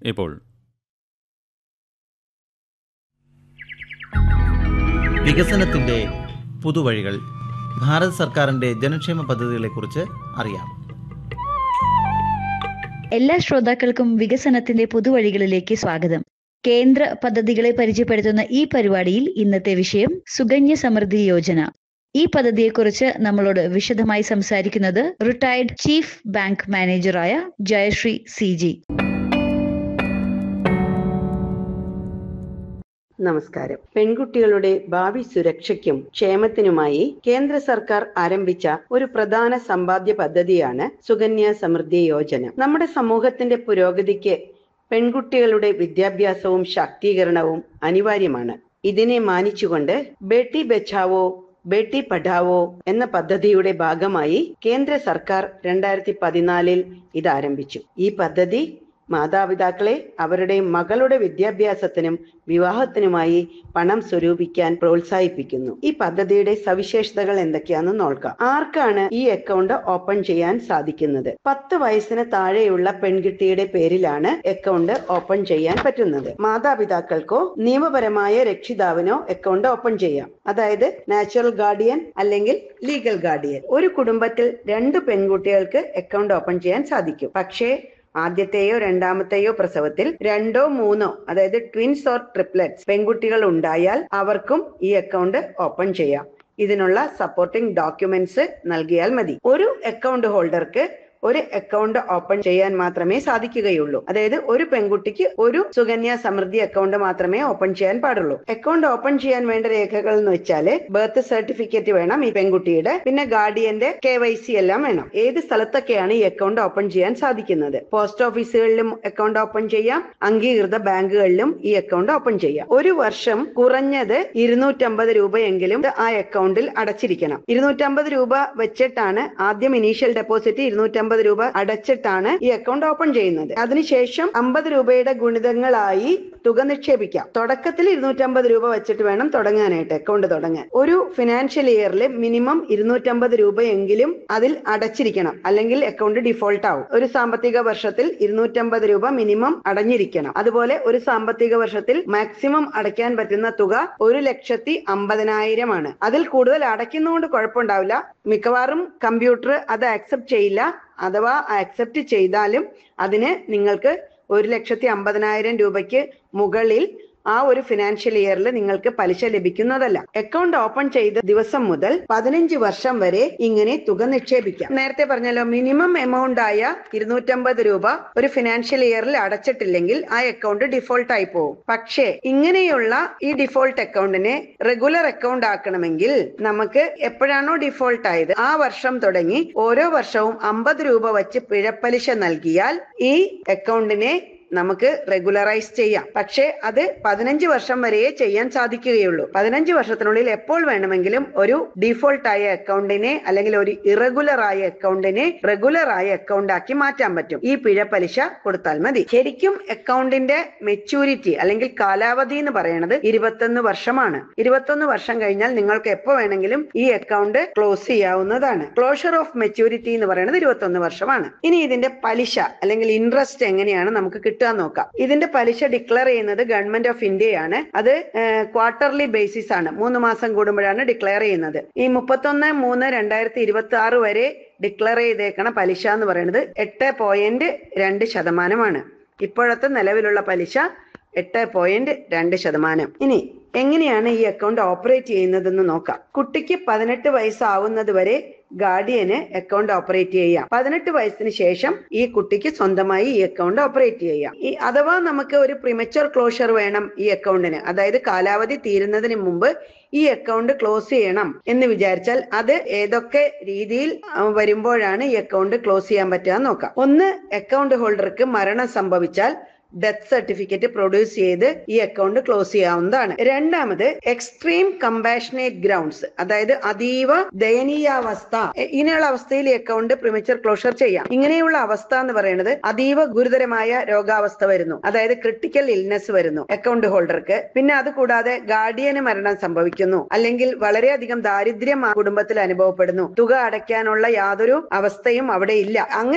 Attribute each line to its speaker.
Speaker 1: ഇപ്പോൾ
Speaker 2: വികസനത്തിന്റെ പുതുവഴികൾ ഭാരത് സർക്കാരിന്റെ ജനക്ഷേമ പദ്ധതികളെക്കുറിച്ച് അറിയാം
Speaker 3: എല്ലാ ശ്രോതാക്കൾക്കും വികസനത്തിന്റെ പുതുവഴികളിലേക്ക് സ്വാഗതം കേന്ദ്ര പദ്ധതികളെ പരിചയപ്പെടുത്തുന്ന ഈ പരിപാടിയിൽ ഇന്നത്തെ വിഷയം സുകന്യ സമൃദ്ധി യോജന ഈ പദ്ധതിയെക്കുറിച്ച് നമ്മളോട് വിശദമായി സംസാരിക്കുന്നത് റിട്ടയർഡ് ചീഫ് ബാങ്ക് മാനേജറായ ജയശ്രീ സി ജി
Speaker 4: നമസ്കാരം പെൺകുട്ടികളുടെ ഭാവി സുരക്ഷയ്ക്കും ക്ഷേമത്തിനുമായി കേന്ദ്ര സർക്കാർ ആരംഭിച്ച ഒരു പ്രധാന സമ്പാദ്യ പദ്ധതിയാണ് സുകന്യ സമൃദ്ധി യോജന നമ്മുടെ സമൂഹത്തിന്റെ പുരോഗതിക്ക് പെൺകുട്ടികളുടെ വിദ്യാഭ്യാസവും ശാക്തീകരണവും അനിവാര്യമാണ് ഇതിനെ മാനിച്ചുകൊണ്ട് ബേട്ടി ബച്ചാവോ ബേട്ടി പഠാവോ എന്ന പദ്ധതിയുടെ ഭാഗമായി കേന്ദ്ര സർക്കാർ രണ്ടായിരത്തി പതിനാലിൽ ഇത് ആരംഭിച്ചു ഈ പദ്ധതി മാതാപിതാക്കളെ അവരുടെ മകളുടെ വിദ്യാഭ്യാസത്തിനും വിവാഹത്തിനുമായി പണം സ്വരൂപിക്കാൻ പ്രോത്സാഹിപ്പിക്കുന്നു ഈ പദ്ധതിയുടെ സവിശേഷതകൾ എന്തൊക്കെയാണെന്ന് നോക്കാം ആർക്കാണ് ഈ അക്കൗണ്ട് ഓപ്പൺ ചെയ്യാൻ സാധിക്കുന്നത് പത്ത് വയസ്സിന് താഴെയുള്ള പെൺകുട്ടിയുടെ പേരിലാണ് അക്കൗണ്ട് ഓപ്പൺ ചെയ്യാൻ പറ്റുന്നത് മാതാപിതാക്കൾക്കോ നിയമപരമായ രക്ഷിതാവിനോ അക്കൗണ്ട് ഓപ്പൺ ചെയ്യാം അതായത് നാച്ചുറൽ ഗാർഡിയൻ അല്ലെങ്കിൽ ലീഗൽ ഗാർഡിയൻ ഒരു കുടുംബത്തിൽ രണ്ട് പെൺകുട്ടികൾക്ക് അക്കൗണ്ട് ഓപ്പൺ ചെയ്യാൻ സാധിക്കും പക്ഷേ ആദ്യത്തെയോ രണ്ടാമത്തെയോ പ്രസവത്തിൽ രണ്ടോ മൂന്നോ അതായത് ട്വിൻസ് ഓർ ട്രിപ്ലറ്റ്സ് പെൺകുട്ടികൾ ഉണ്ടായാൽ അവർക്കും ഈ അക്കൗണ്ട് ഓപ്പൺ ചെയ്യാം ഇതിനുള്ള സപ്പോർട്ടിംഗ് ഡോക്യുമെന്റ്സ് നൽകിയാൽ മതി ഒരു അക്കൗണ്ട് ഹോൾഡർക്ക് ഒരു അക്കൗണ്ട് ഓപ്പൺ ചെയ്യാൻ മാത്രമേ സാധിക്കുകയുള്ളൂ അതായത് ഒരു പെൺകുട്ടിക്ക് ഒരു സുകന്യ സമൃദ്ധി അക്കൗണ്ട് മാത്രമേ ഓപ്പൺ ചെയ്യാൻ പാടുള്ളൂ അക്കൗണ്ട് ഓപ്പൺ ചെയ്യാൻ വേണ്ട രേഖകൾ എന്ന് വെച്ചാല് ബർത്ത് സർട്ടിഫിക്കറ്റ് വേണം ഈ പെൺകുട്ടിയുടെ പിന്നെ ഗാർഡിയന്റെ കെ വൈ സി എല്ലാം വേണം ഏത് സ്ഥലത്തൊക്കെയാണ് ഈ അക്കൗണ്ട് ഓപ്പൺ ചെയ്യാൻ സാധിക്കുന്നത് പോസ്റ്റ് ഓഫീസുകളിലും അക്കൗണ്ട് ഓപ്പൺ ചെയ്യാം അംഗീകൃത ബാങ്കുകളിലും ഈ അക്കൗണ്ട് ഓപ്പൺ ചെയ്യാം ഒരു വർഷം കുറഞ്ഞത് ഇരുന്നൂറ്റമ്പത് രൂപയെങ്കിലും ആ അക്കൗണ്ടിൽ അടച്ചിരിക്കണം ഇരുന്നൂറ്റമ്പത് രൂപ വെച്ചിട്ടാണ് ആദ്യം ഇനീഷ്യൽ ഡെപ്പോസിറ്റ് ഇരുന്നൂറ്റമ്പത് രൂപ അടച്ചിട്ടാണ് ഈ അക്കൗണ്ട് ഓപ്പൺ ചെയ്യുന്നത് അതിനുശേഷം അമ്പത് രൂപയുടെ ഗുണിതങ്ങളായി തുക നിക്ഷേപിക്കാം തുടക്കത്തിൽ ഇരുന്നൂറ്റമ്പത് രൂപ വെച്ചിട്ട് വേണം തുടങ്ങാനായിട്ട് അക്കൗണ്ട് തുടങ്ങാൻ ഒരു ഫിനാൻഷ്യൽ ഇയറിൽ മിനിമം ഇരുന്നൂറ്റമ്പത് രൂപയെങ്കിലും അതിൽ അടച്ചിരിക്കണം അല്ലെങ്കിൽ അക്കൗണ്ട് ഡിഫോൾട്ട് ആവും ഒരു സാമ്പത്തിക വർഷത്തിൽ ഇരുന്നൂറ്റമ്പത് രൂപ മിനിമം അടഞ്ഞിരിക്കണം അതുപോലെ ഒരു സാമ്പത്തിക വർഷത്തിൽ മാക്സിമം അടയ്ക്കാൻ പറ്റുന്ന തുക ഒരു ലക്ഷത്തി അമ്പതിനായിരമാണ് അതിൽ കൂടുതൽ അടയ്ക്കുന്നതുകൊണ്ട് കുഴപ്പമുണ്ടാവില്ല മിക്കവാറും കമ്പ്യൂട്ടർ അത് ആക്സെപ്റ്റ് ചെയ്യില്ല അഥവാ ആക്സെപ്റ്റ് ചെയ്താലും അതിന് നിങ്ങൾക്ക് ഒരു ലക്ഷത്തി അമ്പതിനായിരം രൂപയ്ക്ക് മുകളിൽ ആ ഒരു ഫിനാൻഷ്യൽ ഇയറിൽ നിങ്ങൾക്ക് പലിശ ലഭിക്കുന്നതല്ല അക്കൗണ്ട് ഓപ്പൺ ചെയ്ത ദിവസം മുതൽ പതിനഞ്ച് വർഷം വരെ ഇങ്ങനെ തുക നിക്ഷേപിക്കാം നേരത്തെ പറഞ്ഞല്ലോ മിനിമം എമൗണ്ട് ആയ ഇരുന്നൂറ്റമ്പത് രൂപ ഒരു ഫിനാൻഷ്യൽ ഇയറിൽ അടച്ചിട്ടില്ലെങ്കിൽ ആ അക്കൗണ്ട് ഡിഫോൾട്ട് ആയി പോകും പക്ഷേ ഇങ്ങനെയുള്ള ഈ ഡിഫോൾട്ട് അക്കൗണ്ടിനെ റെഗുലർ അക്കൗണ്ട് ആക്കണമെങ്കിൽ നമുക്ക് എപ്പോഴാണോ ഡിഫോൾട്ട് ആയത് ആ വർഷം തുടങ്ങി ഓരോ വർഷവും അമ്പത് രൂപ വെച്ച് പിഴപ്പലിശ നൽകിയാൽ ഈ അക്കൗണ്ടിനെ നമുക്ക് റെഗുലറൈസ് ചെയ്യാം പക്ഷേ അത് പതിനഞ്ച് വർഷം വരെയേ ചെയ്യാൻ സാധിക്കുകയുള്ളൂ പതിനഞ്ച് വർഷത്തിനുള്ളിൽ എപ്പോൾ വേണമെങ്കിലും ഒരു ഡിഫോൾട്ട് ആയ അക്കൗണ്ടിനെ അല്ലെങ്കിൽ ഒരു ഇറഗുലർ ആയ അക്കൗണ്ടിനെ റെഗുലർ ആയ അക്കൗണ്ട് ആക്കി മാറ്റാൻ പറ്റും ഈ പിഴ പലിശ കൊടുത്താൽ മതി ശരിക്കും അക്കൗണ്ടിന്റെ മെച്യൂരിറ്റി അല്ലെങ്കിൽ കാലാവധി എന്ന് പറയുന്നത് ഇരുപത്തൊന്ന് വർഷമാണ് ഇരുപത്തൊന്ന് വർഷം കഴിഞ്ഞാൽ നിങ്ങൾക്ക് എപ്പോ വേണമെങ്കിലും ഈ അക്കൗണ്ട് ക്ലോസ് ചെയ്യാവുന്നതാണ് ക്ലോഷർ ഓഫ് മെച്യൂരിറ്റി എന്ന് പറയുന്നത് ഇരുപത്തൊന്ന് വർഷമാണ് ഇനി ഇതിന്റെ പലിശ അല്ലെങ്കിൽ ഇൻട്രസ്റ്റ് എങ്ങനെയാണ് നമുക്ക് കിട്ടുക നോക്കാം ഇതിന്റെ പലിശ ഡിക്ലെയർ ചെയ്യുന്നത് ഗവൺമെന്റ് ഓഫ് ഇന്ത്യയാണ് അത് ക്വാർട്ടർലി ബേസിസ് ആണ് മൂന്ന് മാസം കൂടുമ്പോഴാണ് ഡിക്ലെയർ ചെയ്യുന്നത് ഈ മുപ്പത്തൊന്ന് മൂന്ന് രണ്ടായിരത്തി ഇരുപത്തി ആറ് വരെ ഡിക്ലെയർ ചെയ്തേക്കണ പലിശ എന്ന് പറയുന്നത് എട്ട് പോയിന്റ് രണ്ട് ശതമാനമാണ് ഇപ്പോഴത്തെ നിലവിലുള്ള പലിശ എട്ട് പോയിന്റ് രണ്ട് ശതമാനം ഇനി എങ്ങനെയാണ് ഈ അക്കൗണ്ട് ഓപ്പറേറ്റ് ചെയ്യുന്നതെന്ന് നോക്കാം കുട്ടിക്ക് പതിനെട്ട് വയസ്സാവുന്നത് വരെ ഗാർഡിയന് അക്കൗണ്ട് ഓപ്പറേറ്റ് ചെയ്യാം പതിനെട്ട് വയസ്സിന് ശേഷം ഈ കുട്ടിക്ക് സ്വന്തമായി ഈ അക്കൗണ്ട് ഓപ്പറേറ്റ് ചെയ്യാം ഈ അഥവാ നമുക്ക് ഒരു പ്രിമച്ചർ ക്ലോഷർ വേണം ഈ അക്കൗണ്ടിന് അതായത് കാലാവധി തീരുന്നതിന് മുമ്പ് ഈ അക്കൗണ്ട് ക്ലോസ് ചെയ്യണം എന്ന് വിചാരിച്ചാൽ അത് ഏതൊക്കെ രീതിയിൽ വരുമ്പോഴാണ് ഈ അക്കൗണ്ട് ക്ലോസ് ചെയ്യാൻ പറ്റുക നോക്കാം ഒന്ന് അക്കൗണ്ട് ഹോൾഡർക്ക് മരണം സംഭവിച്ചാൽ ഡെത്ത് സർട്ടിഫിക്കറ്റ് പ്രൊഡ്യൂസ് ചെയ്ത് ഈ അക്കൗണ്ട് ക്ലോസ് ചെയ്യാവുന്നതാണ് രണ്ടാമത് എക്സ്ട്രീം കമ്പാഷനേറ്റ് ഗ്രൗണ്ട്സ് അതായത് അതീവ ദയനീയാവസ്ഥ ഇങ്ങനെയുള്ള അവസ്ഥയിൽ ഈ അക്കൗണ്ട് പ്രിമച്ചർ ക്ലോഷർ ചെയ്യാം ഇങ്ങനെയുള്ള അവസ്ഥ എന്ന് പറയുന്നത് അതീവ ഗുരുതരമായ രോഗാവസ്ഥ വരുന്നു അതായത് ക്രിട്ടിക്കൽ ഇൽനെസ് വരുന്നു അക്കൗണ്ട് ഹോൾഡർക്ക് പിന്നെ അത് കൂടാതെ ഗാർഡിയന് മരണം സംഭവിക്കുന്നു അല്ലെങ്കിൽ വളരെയധികം ദാരിദ്ര്യം ആ കുടുംബത്തിൽ അനുഭവപ്പെടുന്നു തുക അടയ്ക്കാനുള്ള യാതൊരു അവസ്ഥയും അവിടെ ഇല്ല അങ്ങനെ